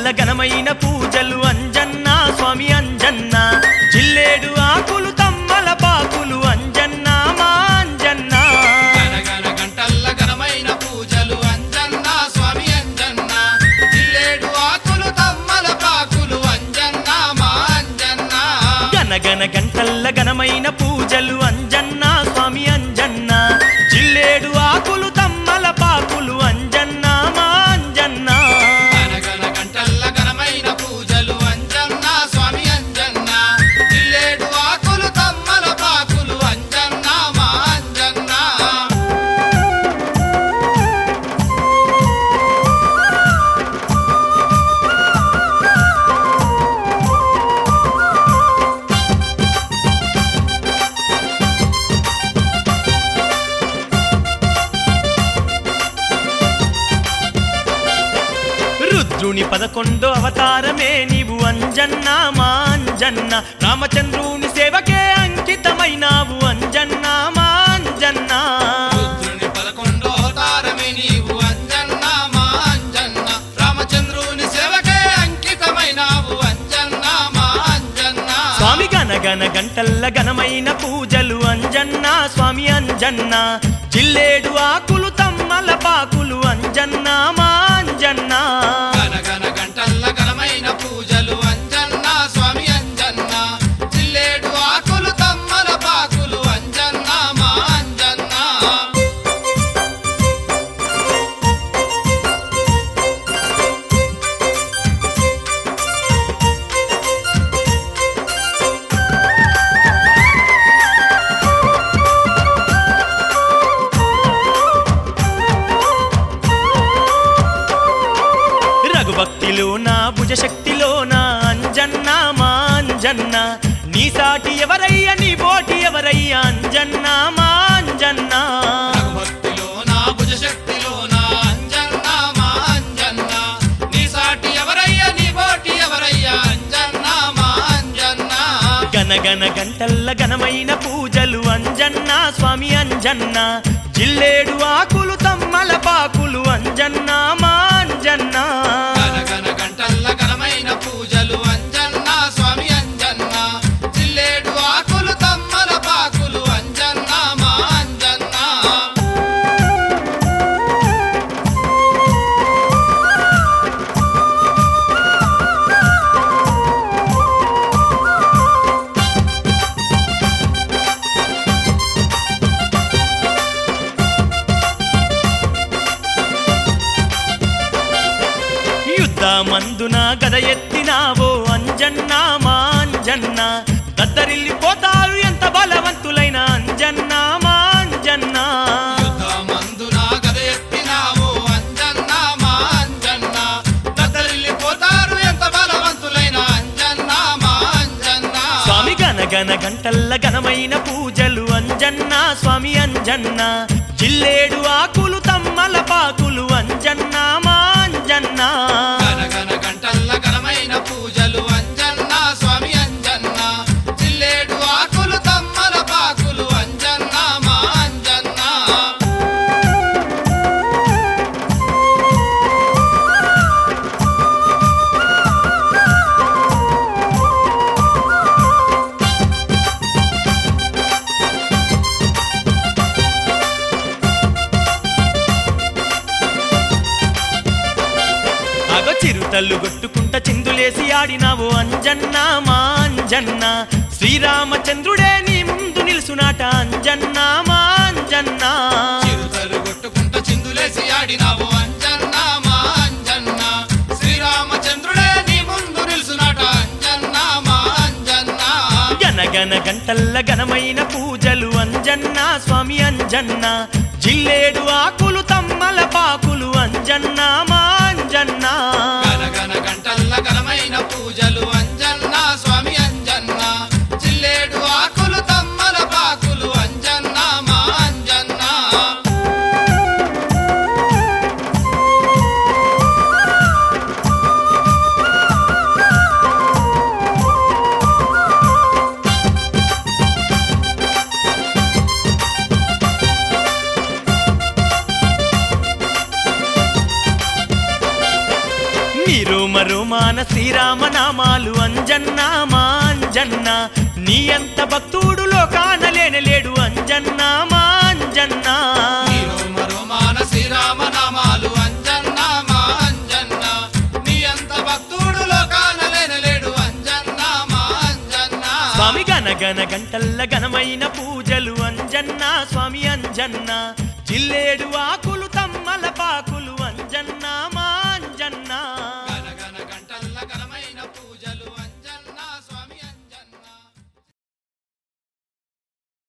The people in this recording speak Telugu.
ఘనమైన పూజలు అంజన్న స్వామి అంజన్న జిల్లేడు ఆకులు తమ్మల పాకులు అంజన్న మా అంజన్న గనగన గంటల్ల ఘనమైన పూజలు అంజన్న స్వామి అంజన్న జిల్లేడు ఆకులు తమ్మల పాకులు అంజన్న మా అంజన్న గనగన గంటల్ల ఘనమైన పూజలు అంజన్న స్వామి అంజన్న జిల్లేడు ఆకులు తమ్మల పాకులు అంజన్న మా అంజన్న గనగన గంటల్ల ఘనమైన పూజలు అంజన్న స్వామి అంజన్న జిల్లేడు ఆకులు తమ్మల పాకులు అంజన్న మా అంజన్న రుద్రుని పదకొండో అవతారమే నీవు అంజన్న మా అంజన్న రామచంద్రుని సేవకే అంకితమైనావు అంజన్న మా అంజన్న రుద్రుని పదకొండో అవతారమే నీవు అంజన్న మా అంజన్న రామచంద్రుని సేవకే అంకితమైనావు అంజన్న మా అంజన్న స్వామి గనగన గంటల్ల ఘనమైన పూజలు అంజన్న స్వామి అంజన్న జిల్లేడు ఆకులు తమ్మల పాకులు అంజన్న మా అంజన్న గనగన గంటల్ల ఘనమైన పూజలు అంజన్న స్వామి అంజన్న జిల్లేడు ఆకులు తమ్మల పాకులు అంజన్న మా అంజన్న రఘుభక్తిలో నా భుజశక్తిలో నా అంజన్న మా అంజన్న నీ సాటి ఎవరయ్య నీ పోటి ఎవరయ్య అంజన్న మా అంజన్న భక్తిలో నా భుజశక్తిలో నా అంజన్న మా అంజన్న నీ సాటి ఎవరయ్యా నీ బోటి ఎవరయ్యా అంజన్న మా అంజన్న గనగన గంటల్ల ఘనమైన పూజలు అంజన్న స్వామి అంజన్న జిల్లేడు ఆకులు తమ్మల పాకులు అంజన్న మా అంజన్న గనగన గంటల్ల ఘనమైన పూజలు అంజన్న స్వామి అంజన్న జిల్లేడు ఆకులు తమ్మల పాకులు అంజన్న మా అంజన్న యుద్ధమందున గద ఎత్తినావో అంజన్న మా అంజన్న దద్దరిల్లిపోతారు ఎంత బలవంతులైన అంజన్న మా అంజన్న యుద్ధమందున గద ఎత్తినావు అంజన్న మా అంజన్న దద్దరిల్లిపోతారు ఎంత బలవంతులైన అంజన్న మా అంజన్న స్వామి గనగన గంటల్ల ఘనమైన పూజలు అంజన్న స్వామి అంజన్న జిల్లేడు ఆకులు తమ్మల పాకులు అంజన్న మా అంజన్న గనగన గంటల్ల ఘనమైన పూజలు అంజన్న స్వామి అంజన్న జిల్లేడు ఆకులు తమ్మల పాకులు అంజన్న మా అంజన్న అగో చిరుతల్లు కొట్టుకుంట చిందులేసి ఆడినావు అంజన్న మా అంజన్న శ్రీరామచంద్రుడే నీ ముందు నిలుసునాట అంజన్న మా అంజన్న చిరుతలు కొట్టుకుంట చిందులేసి ఆడినావు అంజన్న మా అంజన్న శ్రీరామచంద్రుడే నీ ముందు నిలుసునాట అంజన్న మా అంజన్న గనగన గంటల్ల ఘనమైన పూజలు అంజన్న స్వామి అంజన్న జిల్లేడు ఆకులు తమ్మల పాకులు అంజన్న మా అంజన్న గనగన గంటల్ల ఘనమైన పూజలు అంజన్న స్వామి అంజన్న జిల్లేడు ఆకులు తమ్మల పాకులు అంజన్న మా అంజన్న రోమ రోమాన శ్రీరామ నామాలు అంజన్న మా అంజన్న నీ అంత భక్తుడు లోకాన లేనలేడు అంజన్న మా అంజన్న నీ రోమ రోమాన శ్రీరామ నామాలు అంజన్న మా అంజన్న నీ అంత భక్తుడు లోకాన లేనలేడు అంజన్న మా అంజన్న స్వామి గన గన గంటల్ల ఘనమైన పూజలు అంజన్న స్వామి అంజన్న జిల్లేడు ఆకు